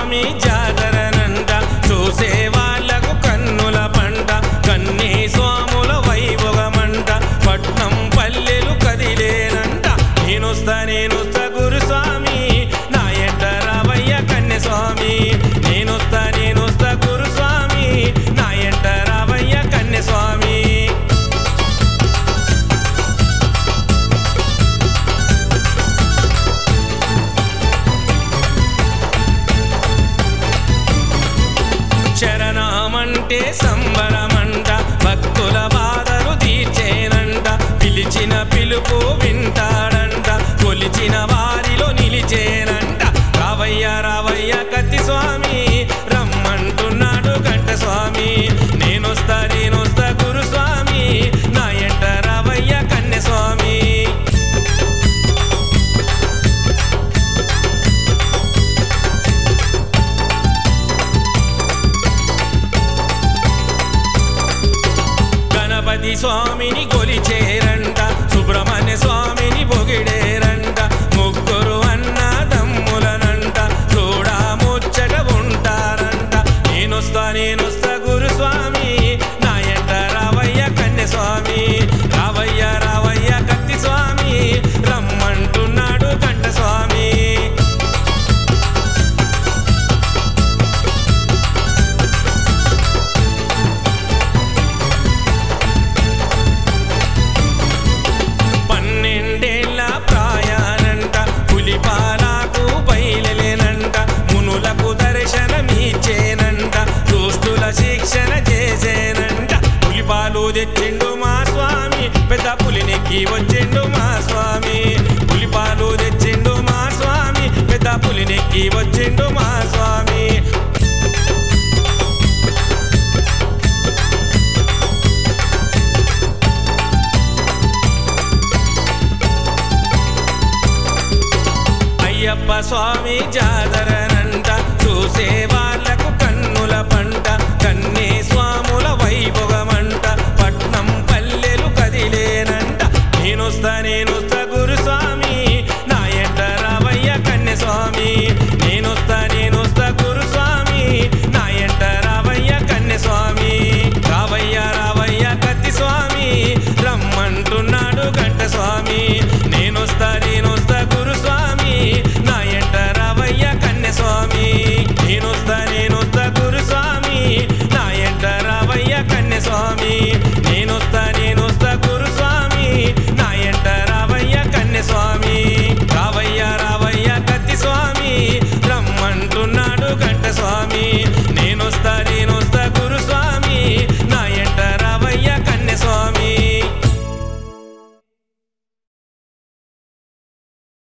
స్వామి జాతరనంట చూసే వాళ్ళకు కన్నుల పంట కన్నీ స్వాముల వైభోగమంట పట్నం పల్లెలు కదిలేనంట నేనొస్తా నేనొస్తా గురుస్వామి నా ఎంట రావయ్య కన్య స్వామి నేనొస్తా నేనొస్తా గురుస్వామి నా ఎంట రావయ్య కన్య స్వామి శరణమంటే సంబరమంట భక్తుల బాధలు తీర్చేనంట పిలిచిన పిలుపు వింటాడంట కొలిచిన వారిలో నిలిచేనంట రావయ్య రావయ్య కత్తి స్వామి రమ్మంటున్నాడు గంట స్వామి నేనొస్తా నేనొస్తా గురుస్వామి నా ఎంట రావయ్య కన్య స్వామి గణపతి స్వామిని కొలిచేరంట సుబ్రహ్మణ్య స్వామిని పొగిడేరంట ముగ్గురు అన్నదమ్ములనంట చూడా ముచ్చట ఉంటారంట నేనొస్తా నేనొస్తా గురుస్వామి నా ఎంట రావయ్య కన్య స్వామి రావయ్య రావయ్య కత్తి స్వామి రమ్మంటున్నాడు కంట స్వామి పన్నెండేళ్ల ప్రాయానంట పులిపాలకు బయలులేనంట మునులకు దర్శనమిచ్చేనంట దుష్టుల శిక్షణ చేసేనంట పులిపాలు తెచ్చిండు మా స్వామి పెద్ద పులినెక్కి వచ్చిండు మా స్వామి పులిపాలు తెచ్చిండు మా స్వామి పెద్ద పులినెక్కి వచ్చిండు మా స్వామి అయ్యప్ప స్వామి జాతరనంట చూసే వాళ్ళకు కన్నుల పంట కన్నే స్వాముల వైభోగమంట పట్నం పల్లెలు కదిలేనంట నేనొస్తా నేనొస్తా గురుస్వామి నా ఎంట రావయ్య కన్య స్వామి నేనొస్తా నేనొస్తా గురుస్వామి నా ఎంట రావయ్య కన్య స్వామి రావయ్య రావయ్య కత్తి స్వామి రమ్మంటున్నాడు గంట స్వామి నేనొస్తా నేనొస్తా గురుస్వామి నా ఎంట రావయ్య కన్య స్వామి నేనొస్తా నేనొస్తా గురుస్వామి నా ఎంట రావయ్య కన్య స్వామి